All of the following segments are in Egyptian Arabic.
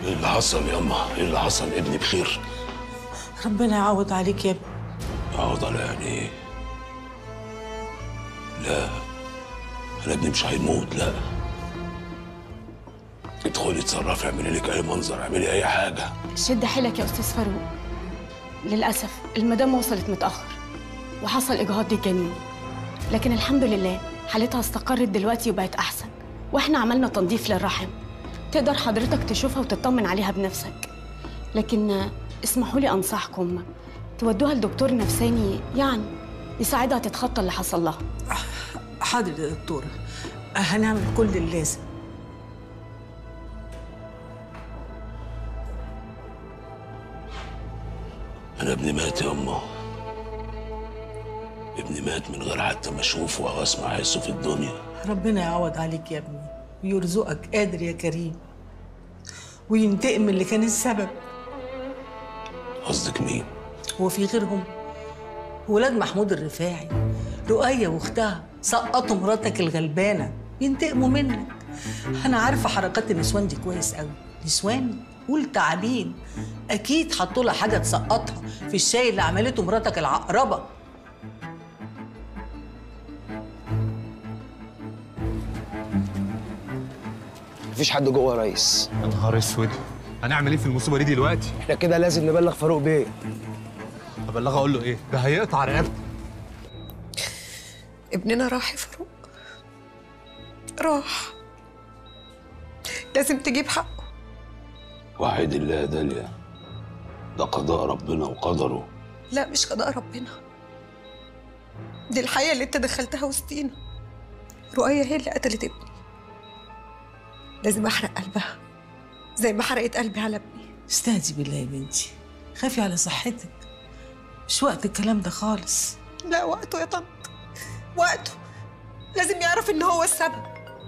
ايه اللي حصل ياما ايه اللي حصل ابني بخير ربنا يعوض عليك يا ابني اقعد على يعني ايه لا انا ابني مش هيموت لا ادخلي اتصرفي اعملي لك اي منظر اعملي اي حاجه شد حيلك يا استاذ فاروق للاسف المدام وصلت متاخر وحصل اجهاض للجنين لكن الحمد لله حالتها استقرت دلوقتي وبقت احسن واحنا عملنا تنظيف للرحم تقدر حضرتك تشوفها وتطمن عليها بنفسك لكن آه، اسمحوا لي انصحكم تودوها لدكتور نفساني يعني يساعدها تتخطى اللي حصل لها حاضر يا دكتورة هنعمل كل اللازم انا ابني مات يا امه ابني مات من غير حتى ما اشوفه او اسمع حسه في الدنيا ربنا يعوض عليك يا ابني ويرزقك قادر يا كريم وينتقم من اللي كان السبب قصدك مين هو في غيرهم ولاد محمود الرفاعي رؤية واختها سقطوا مراتك الغلبانة ينتقموا منك أنا عارفة حركات النسوان دي كويس قوي نسوان قول تعابين أكيد حطوا لها حاجة تسقطها في الشاي اللي عملته مراتك العقربة مفيش حد جوه يا ريس يا نهار اسود هنعمل ايه في المصيبه دي دلوقتي احنا كده لازم نبلغ فاروق بيه ابلغه اقول له ايه ده هيقطع رقبتي ابننا راح يا فاروق راح لازم تجيب حقه وحيد الله يا داليا ده قضاء ربنا وقدره لا مش قضاء ربنا دي الحياة اللي انت دخلتها وسطينا رؤية هي اللي قتلت ابني لازم احرق قلبها زي ما حرقت قلبي على ابني استهدي بالله يا بنتي خافي على صحتك مش وقت الكلام ده خالص لا وقته يا طنط وقته لازم يعرف ان هو السبب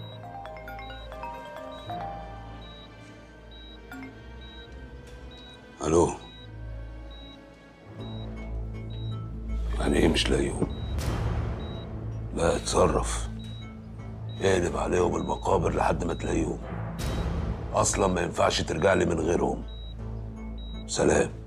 الو يعني ايه مش لاقيهم لا اتصرف اقلب عليهم المقابر لحد ما تلاقيهم اصلا ما ينفعش ترجع لي من غيرهم سلام